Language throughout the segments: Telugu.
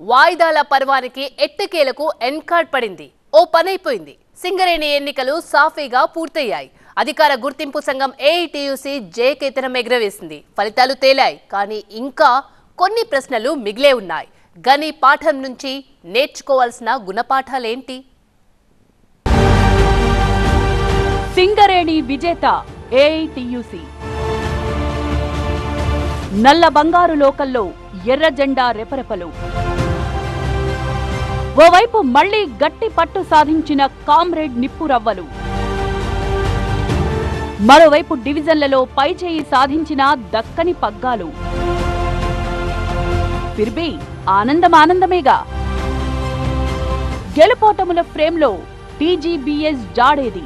వాయిదాల పర్వానికి ఎట్టకేలకు ఎన్కార్డ్ పడింది ఓ పనైపోయింది సింగరేణి ఎన్నికలు సాఫీగా పూర్తయ్యాయి అధికార గుర్తింపు సంఘం ఏఐటియుసి జేకేతనం ఎగురవేసింది ఫలితాలు తేలాయి కానీ ఇంకా కొన్ని ప్రశ్నలు మిగిలే ఉన్నాయి గని పాఠం నుంచి నేర్చుకోవాల్సిన గుణపాఠాలేంటి సింగరేణి విజేత ఏఐటియుసి నల్ల బంగారు లోకల్లో ఎర్ర జెండా రెపరెపలు ఓవైపు మళ్లీ గట్టి పట్టు సాధించిన కామ్రేడ్ నిప్పురవ్వలు మరోవైపు డివిజన్లలో పైచేయి సాధించిన దక్కని పగ్గాలు ఫిర్బీ ఆనందం ఆనందమేగా గెలుపోటముల ఫ్రేమ్లో టీజీబీఎస్ జాడేది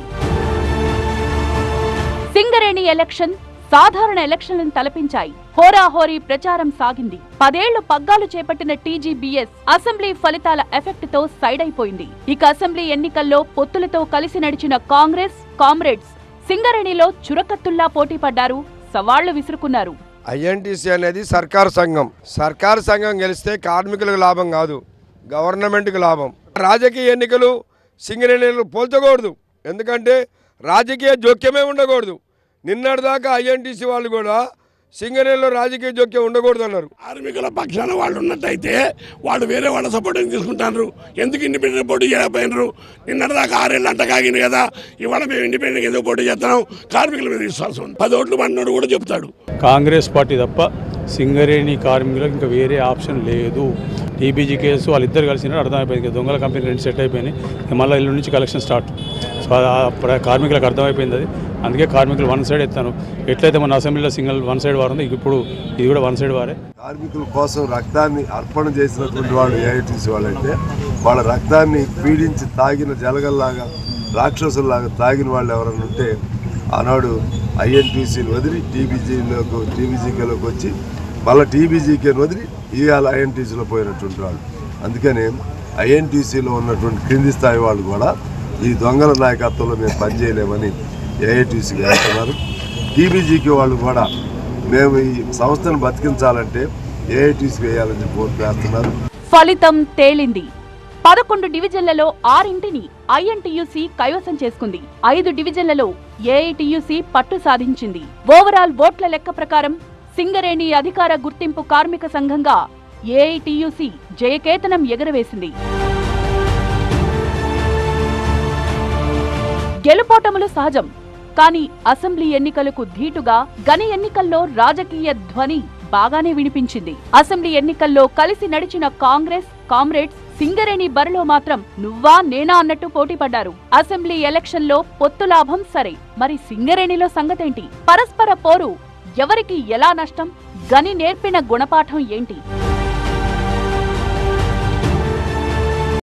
సింగరేణి ఎలక్షన్ సాధారణ ఎలక్షన్లను తలపించాయి హోరాహోరీ ప్రచారం సాగింది పదేళ్లు పగ్గాలు చేపట్టిన టీజీబీఎస్ అసెంబ్లీ ఫలితాల ఎఫెక్ట్ తో సైడ్ అయిపోయింది ఇక అసెంబ్లీ ఎన్నికల్లో పొత్తులతో కలిసి నడిచిన కాంగ్రెస్ కామ్రేడ్స్ సింగరేణిలో చురకత్తుల్లా పోటీ పడ్డారు సవాళ్లు విసురుకున్నారు ఐఎన్టీసీ అనేది సర్కారు సంఘం సర్కారు సంఘం గెలిస్తే కార్మికులకు లాభం కాదు గవర్నమెంట్కి లాభం రాజకీయ ఎన్నికలు సింగరేణులు పోల్చకూడదు ఎందుకంటే రాజకీయ జోక్యమే ఉండకూడదు నిన్నటిదాకా ఐఎన్టీసీ వాళ్ళు కూడా సింగరేణిలో రాజకీయ జోక్యం ఉండకూడదు అన్నారు కార్మికుల పక్షాన వాళ్ళు ఉన్నట్టయితే వాళ్ళు వేరే వాళ్ళ సపోర్టింగ్ తీసుకుంటారు ఎందుకు ఇండిపెండెంట్ పోటీ చేయకపోయినారు నిన్నటిదాకా ఆరేళ్ళు అంట కాగింది కదా ఇవాళ మేము ఇండిపెండెంట్ ఎందుకు పోటీ చేస్తున్నాం కార్మికుల మీద విశ్వాసం ఉంది పది ఓట్లు పడినోడు కూడా చెప్తాడు కాంగ్రెస్ పార్టీ తప్ప సింగరేణి కార్మికులకు ఇంకా వేరే ఆప్షన్ లేదు టీబీజీ కేసు వాళ్ళిద్దరు కలిసినారు అర్థమైపోయింది ఇంకా దొంగల కంపెనీ రెండు సెట్ అయిపోయినాయి మళ్ళీ ఇల్లు నుంచి కలెక్షన్ స్టార్ట్ సో అది ఆ ప్ర- కార్మికులకు అర్థమైపోయింది అది అందుకే కార్మికులు వన్ సైడ్ ఎత్తాను ఎట్లయితే మన అసెంబ్లీలో సింగిల్ వన్ సైడ్ వారు ఉంది ఇప్పుడు ఇది కూడా వన్ సైడ్ వారే కార్మికుల కోసం రక్తాన్ని అర్పణ చేసినటువంటి వాళ్ళు ఏఐటీసీ వాళ్ళైతే వాళ్ళ రక్తాన్ని పీడించి తాగిన జలగల్లాగా రాక్షసుల్లాగా తాగిన వాళ్ళు ఎవరైనా ఉంటే ఆనాడు ఐఎన్టీసీని వదిలి టీబీజీలోకి టీబీజీకేలోకి వచ్చి మళ్ళీ టీబీజీకేని వదిలి ఇవాళ ఐఎన్టీసీలో పోయినటువంటి వాళ్ళు అందుకని ఐఎన్టీసీలో ఉన్నటువంటి క్రింది స్థాయి వాళ్ళు కూడా ఈ దొంగల నాయకత్వంలో మేము పనిచేయలేమని ఏఐటీసీకి వెళ్తున్నారు టీబీజీకి వాళ్ళు కూడా మేము ఈ సంస్థను బతికించాలంటే ఏఐటీసీ వేయాలని చెప్పి ఓట్లు వేస్తున్నారు ఫలితం తేలింది పదకొండు డివిజన్లలో ఆరింటిని ఐఎన్టీయూసీ కైవసం చేసుకుంది ఐదు డివిజన్లలో ఏఐటీయూసీ పట్టు సాధించింది ఓవరాల్ ఓట్ల లెక్క ప్రకారం సింగరేణి అధికార గుర్తింపు కార్మిక సంఘంగా ఏఐటీయూసీ జయకేతనం ఎగరవేసింది గెలుపోటములు సహజం కానీ అసెంబ్లీ ఎన్నికలకు ధీటుగా గని ఎన్నికల్లో రాజకీయ ధ్వని బాగానే వినిపించింది అసెంబ్లీ ఎన్నికల్లో కలిసి నడిచిన కాంగ్రెస్ కామ్రేడ్స్ సింగరేణి బరిలో మాత్రం నువ్వా నేనా అన్నట్టు పోటీ పడ్డారు అసెంబ్లీ ఎలక్షన్లో పొత్తు లాభం సరే మరి సింగరేణిలో సంగతేంటి పరస్పర పోరు ఎవరికి ఎలా నష్టం గని నేర్పిన గుణపాఠం ఏంటి